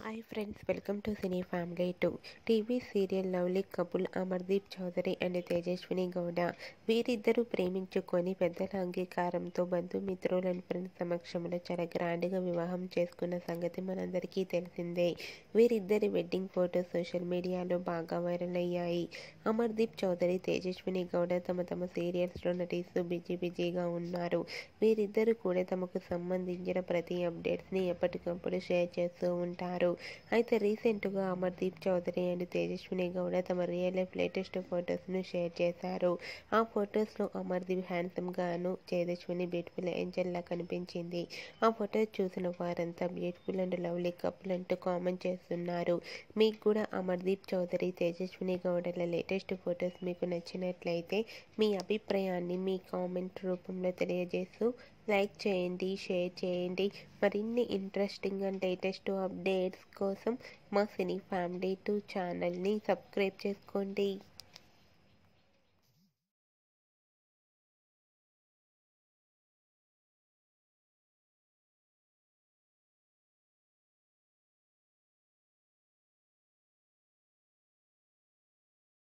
hi friends welcome to cine family two TV serial lovely couple Amardeep Chowdary and Tejaswini Gowda వీరిద్దరూ ప్రేమించుకొని పెద్దల అంగీకారంతో బంధుమిత్రులు అండ్ ఫ్రెండ్స్ సమక్షంలో చాలా గ్రాండ్గా వివాహం చేసుకున్న సంగతి మనందరికీ తెలిసిందే వీరిద్దరి వెడ్డింగ్ ఫోటోస్ సోషల్ మీడియాలో బాగా వైరల్ అయ్యాయి అమర్దీప్ చౌదరి తేజస్విని గౌడ తమ తమ సీరియల్స్లో నటిస్తూ బిజీ బిజీగా ఉన్నారు వీరిద్దరూ కూడా తమకు సంబంధించిన ప్రతి అప్డేట్స్ని ఎప్పటికప్పుడు షేర్ చేస్తూ ఉంటారు అయితే రీసెంట్గా అమర్దీప్ చౌదరి అండ్ తేజస్విని గౌడ తమ రియల్ లైఫ్ లేటెస్ట్ ఫొటోస్ను షేర్ చేశారు ఆ ఫొటోస్లో అమర్దీప్ హ్యాండ్సమ్ గాను తేజస్విని బ్యూటిఫుల్ ఏంజల్ లా కనిపించింది ఆ ఫొటోస్ చూసిన వారంతా బ్యూటిఫుల్ అండ్ లవ్లీ కపుల్ అంటూ కామెంట్ చేస్తున్నారు మీకు కూడా అమర్దీప్ చౌదరి తేజస్విని గౌడల లేటెస్ట్ ఫొటోస్ మీకు నచ్చినట్లయితే మీ అభిప్రాయాన్ని మీ కామెంట్ రూపంలో తెలియజేస్తూ లైక్ చేయండి షేర్ చేయండి మరిన్ని ఇంట్రెస్టింగ్ అండ్ లేటెస్ట్ అప్డేట్స్ కోసం మా సినీ ఫ్యామిలీ టూ ఛానల్ని సబ్స్క్రైబ్ చేసుకోండి